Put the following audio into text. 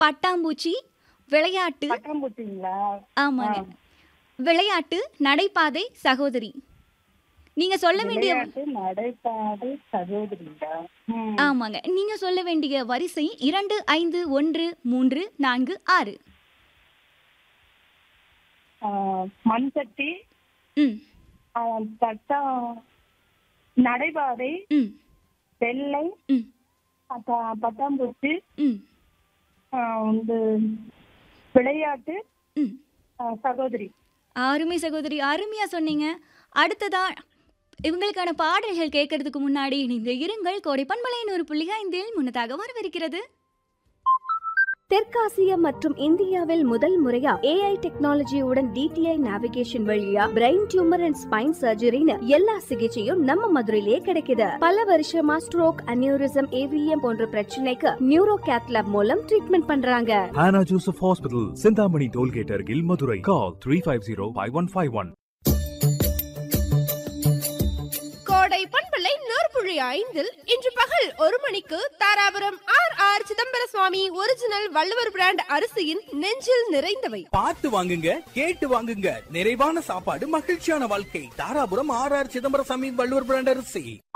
பட்டாம்பூச்சி விளையாட்டு பட்டாம்பூச்சிங்களா ஆமாங்க விளையாட்டு நடைபாதை சகோதரி நீங்க சொல்ல வேண்டிய விளையாட்டு நடைபாடு சகோதரிங்களா ம். ஆமாங்க நீங்க சொல்ல வேண்டிய வரிசை இரண்டு ஐந்து ஒன்று மூன்று நான்கு ஆறு ஆ, மண் சட்டி ம் ஆ, பட்டா நடைபாதை ம் வெள்ளை ம் பட்டா- பட்டாம்பூச்சி ம் ஆ, வந்து விளையாட்டு ம் ஆ, சகோதரி அருமை சகோதரி அருமையா சொன்னீங்க அடுத்ததா இவங்களுக்கான பாடல்கள் கேட்கறதுக்கு முன்னாடி இணைந்து இருங்கள் கோடை பண்பலை நூறு புள்ளி ஐந்தில் முன்னதாக வரவிருக்கிறது தெற்காசியா மற்றும் இந்தியாவில் முதல் முறையா ஏஐ டெக்னாலஜியுடன் டிடிஐ நேவிகேஷன் வழியா பிரெயின் டியூமர் அண்ட் ஸ்பைன் சர்ஜரின்னு எல்லா சிகிச்சையும் நம்ம மதுரையிலேயே கிடைக்குது பல வருஷமா ஸ்ட்ரோக் அனியூரிசம் ஏவிஎம் போன்ற பிரச்சனைக்கு நியூரோ கேத்லாப் மூலம் ட்ரீட்மெண்ட் பண்றாங்க Hannah Joseph Hospital, Sindhamani Tollgate Argil, Madurai. Call 350-5151. கோடை பண்பலை நூற்புழி ஐந்தில் இன்று பகல் ஒரு மணிக்கு Dharapuram R R Chidambara Swamy original Valluvar brand அரிசியின் நெஞ்சில் நிறைந்தவை பார்த்து வாங்குங்க கேட்டு வாங்குங்க நிறைவான சாப்பாடு மகிழ்ச்சியான வாழ்க்கை Dharapuram R R Chidambarasamy Valluvar brand அரிசி